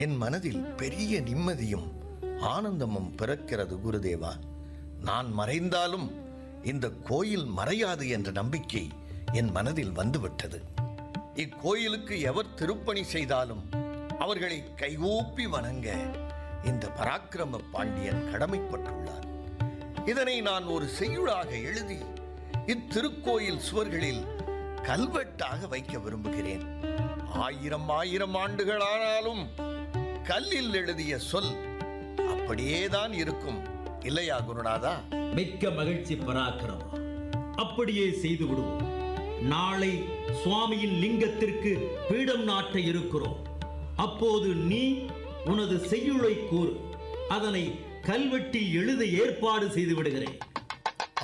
என் மனதில் பெரிய நிம்மதியும் ஆனந்தமும் பிறக்கிறது குருதேவா நான் மறைந்தாலும் இந்த கோயில் மறையாது என்ற நம்பிக்கை என் மனதில் வந்துவிட்டது இக்கோயிலுக்கு எவர் திருப்பணி செய்தாலும் அவர்களை கைகூப்பி வணங்க இந்த பராக்கிரம பாண்டியன் கடமைப்பட்டுள்ளார் இதனை நான் ஒரு செய்யுளாக எழுதி இத்திருக்கோயில் சுவர்களில் கல்வெட்டாக வைக்க விரும்புகிறேன் ஆயிரம் ஆயிரம் ஆண்டுகளானாலும் கல்லில் எழுதிய சொல் அப்படியேதான் இருக்கும் இல்லையா குருநாதா மிக்க மகிழ்ச்சி பராக்கிரமா அப்படியே செய்து விடுவோம் நாளை சுவாமியின் லிங்கத்திற்கு பீடம் நாட்ட இருக்கிறோம் அப்போது நீ உனது செய்யுளை கூறு அதனை கல்வெட்டில் எழுத ஏற்பாடு செய்து விடுகிறேன்